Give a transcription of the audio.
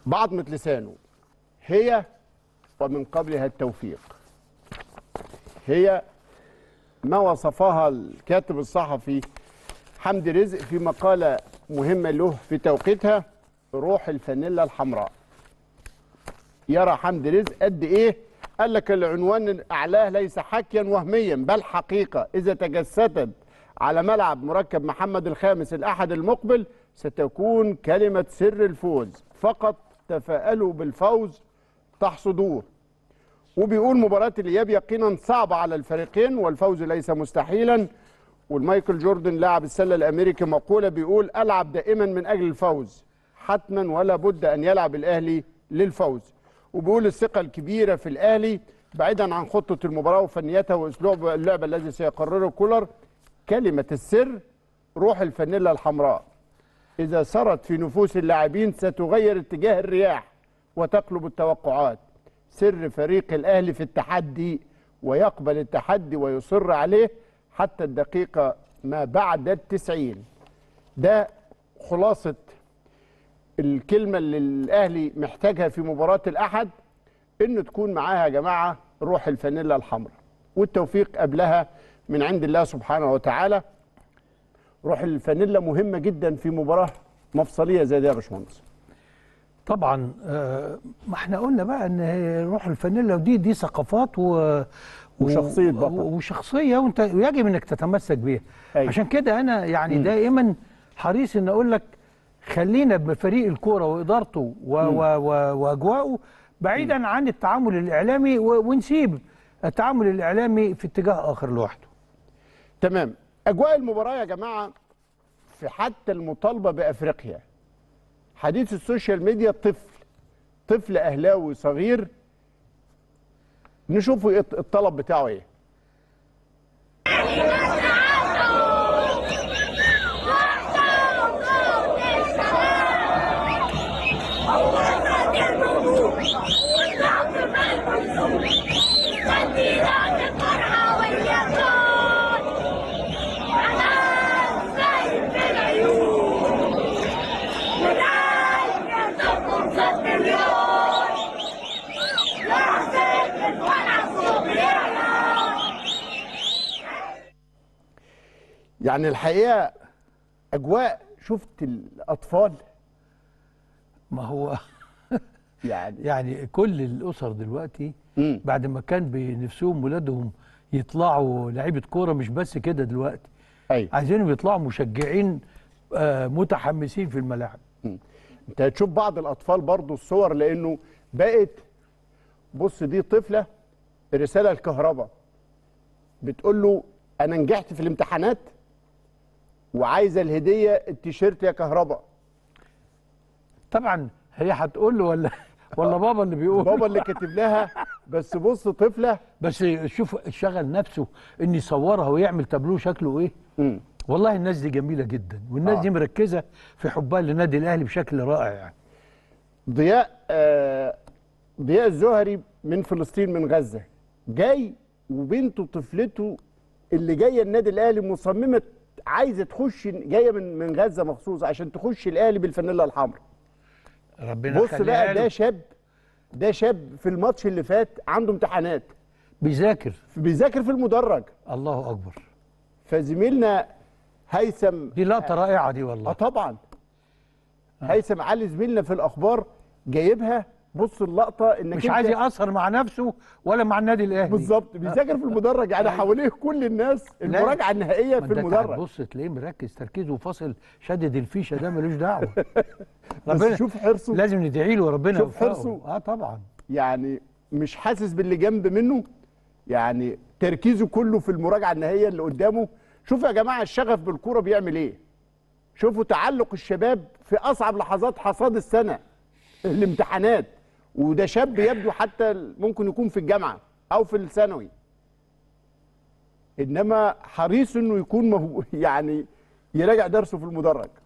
بعضمة لسانه هي ومن قبلها التوفيق هي ما وصفها الكاتب الصحفي حمدي رزق في مقالة مهمة له في توقيتها روح الفانيلا الحمراء يرى حمدي رزق قد ايه قال لك العنوان اعلاه ليس حكيا وهميا بل حقيقه اذا تجسدت على ملعب مركب محمد الخامس الاحد المقبل ستكون كلمه سر الفوز فقط تفائلوا بالفوز تحصدوه وبيقول مباراة الإياب يقينا صعبة على الفريقين والفوز ليس مستحيلا والمايكل جوردن لاعب السلة الأمريكي مقولة بيقول ألعب دائما من أجل الفوز حتما ولا بد أن يلعب الأهلي للفوز وبيقول الثقة الكبيرة في الأهلي بعيدا عن خطة المباراة وفنيتها وأسلوب اللعبة الذي سيقرره كولر كلمة السر روح الفانيلا الحمراء إذا سرت في نفوس اللاعبين ستغير اتجاه الرياح وتقلب التوقعات سر فريق الأهلي في التحدي ويقبل التحدي ويصر عليه حتى الدقيقة ما بعد التسعين ده خلاصة الكلمة اللي الأهلي محتاجها في مباراة الأحد إن تكون معاها يا جماعة روح الفانيلا الحمراء والتوفيق قبلها من عند الله سبحانه وتعالى روح الفانيلا مهمة جدا في مباراة مفصلية زي دي يا باشمهندس طبعا آه، ما احنا قلنا بقى ان هي روح الفانيلا ودي دي ثقافات و وشخصية بطل. و- وشخصيه وانت يجب انك تتمسك بيها أيوة. عشان كده انا يعني دائما حريص ان اقول لك خلينا بفريق الكوره وادارته و و و واجواءه بعيدا عن التعامل الاعلامي و- ونسيب التعامل الاعلامي في اتجاه اخر لوحده تمام اجواء المباراه يا جماعه في حتى المطالبه بافريقيا حديث السوشيال ميديا طفل طفل اهلاوي صغير نشوفوا إيه الطلب بتاعه ايه يعني الحقيقه اجواء شفت الاطفال ما هو يعني يعني كل الاسر دلوقتي مم. بعد ما كان بنفسهم ولادهم يطلعوا لعيبه كوره مش بس كده دلوقتي ايوه عايزينهم يطلعوا مشجعين آه، متحمسين في الملاعب انت هتشوف بعض الاطفال برضو الصور لانه بقت بص دي طفله رساله الكهرباء بتقول له انا نجحت في الامتحانات وعايزه الهديه التيشيرت يا كهرباء طبعا هي هتقول له ولا ولا بابا اللي بيقول بابا اللي كاتب لها بس بص طفله بس شوف شغل نفسه ان يصورها ويعمل تابلوه شكله ايه مم. والله الناس دي جميله جدا والناس آه. دي مركزه في حبها للنادي الاهلي بشكل رائع يعني ضياء آه ضياء الزهري من فلسطين من غزه جاي وبنته طفلته اللي جايه النادي الاهلي مصممه عايزه تخش جايه من من غزه مخصوص عشان تخش الاهلي بالفانيلا الحمراء ربنا بص يخليها بقى له. ده شاب ده شاب في الماتش اللي فات عنده امتحانات بيذاكر بيذاكر في المدرج الله اكبر فزميلنا هيثم دي لقطه رائعه دي اه والله طبعا هيثم علي زميلنا في الاخبار جايبها بص اللقطه انك مش انت- عايز ياثر مع نفسه ولا مع النادي الاهلي بالظبط بيذاكر في المدرج يعني حواليه كل الناس لا. المراجعه النهائيه ما في انت المدرج بص تلاقيه مركز تركيزه وفاصل شدد الفيشه ده ملوش دعوه بس شوف حرصه لازم ندعي له وربنا شوف يوفقه. حرصه. اه طبعا يعني مش حاسس باللي جنب منه يعني تركيزه كله في المراجعه النهائيه اللي قدامه شوفوا يا جماعه الشغف بالكوره بيعمل ايه شوفوا تعلق الشباب في اصعب لحظات حصاد السنه الامتحانات وده شاب يبدو حتى ممكن يكون في الجامعه او في الثانوي انما حريص انه يكون مهو يعني يراجع درسه في المدرج